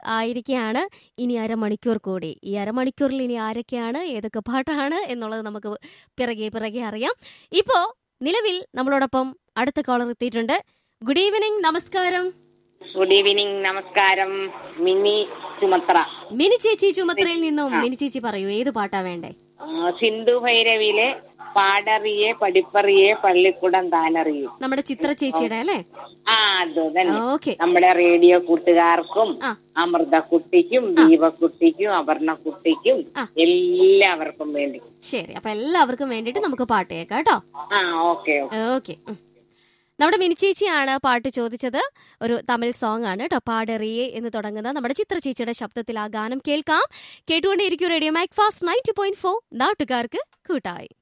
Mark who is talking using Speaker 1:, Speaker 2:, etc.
Speaker 1: ആയിരിക്കുകയാണ് ഇനി അരമണിക്കൂർ കൂടി ഈ അരമണിക്കൂറിൽ ഇനി ആരൊക്കെയാണ് ഏതൊക്കെ പാട്ടാണ് എന്നുള്ളത് നമുക്ക് പിറകെ പിറകെ അറിയാം ഇപ്പോ നിലവിൽ നമ്മളോടൊപ്പം അടുത്ത കോളർ എത്തിയിട്ടുണ്ട് ഗുഡ് ഈവനിങ് നമസ്കാരം
Speaker 2: ഗുഡ് ഈവനിങ് നമസ്കാരം മിനി സുമത്ര
Speaker 1: മിനി ചേച്ചി ചുമത്രയിൽ നിന്നും മിനി ചേച്ചി പറയൂ ഏത് പാട്ടാ വേണ്ടേ
Speaker 2: ആ, സിന്ധു ഭൈരവിയിലെ പാടറിയെ പഠിപ്പറിയെ പള്ളിക്കൂടം താനറിയും
Speaker 1: നമ്മുടെ ചിത്ര ചേച്ചിയുടെ അല്ലേ
Speaker 2: ആ അത് തന്നെ
Speaker 1: ഓക്കെ
Speaker 2: നമ്മുടെ റേഡിയോ കൂട്ടുകാർക്കും
Speaker 1: ആ.
Speaker 2: അമൃത കുട്ടിക്കും ദീപക്കുട്ടിക്കും അപർണ കുട്ടിക്കും
Speaker 1: ആ.
Speaker 2: എല്ലാവർക്കും വേണ്ടി
Speaker 1: ശരി അപ്പൊ എല്ലാവർക്കും വേണ്ടിയിട്ട് നമുക്ക് പാട്ട് കേൾക്കാം കേട്ടോ
Speaker 2: ആ ഓക്കെ ഓക്കെ
Speaker 1: ഓക്കെ നമ്മുടെ മിനി ചേച്ചിയാണ് പാട്ട് ചോദിച്ചത് ഒരു തമിഴ് സോങ് ആണ് കേട്ടോ പാടറിയെ എന്ന് തുടങ്ങുന്ന നമ്മുടെ ചിത്ര ചേച്ചിയുടെ ശബ്ദത്തിൽ ആ ഗാനം കേൾക്കാം കേട്ടുകൊണ്ടേയിരിക്കും radio mac fast ninety point four നാട്ടുകാർക്ക് കൂട്ടായി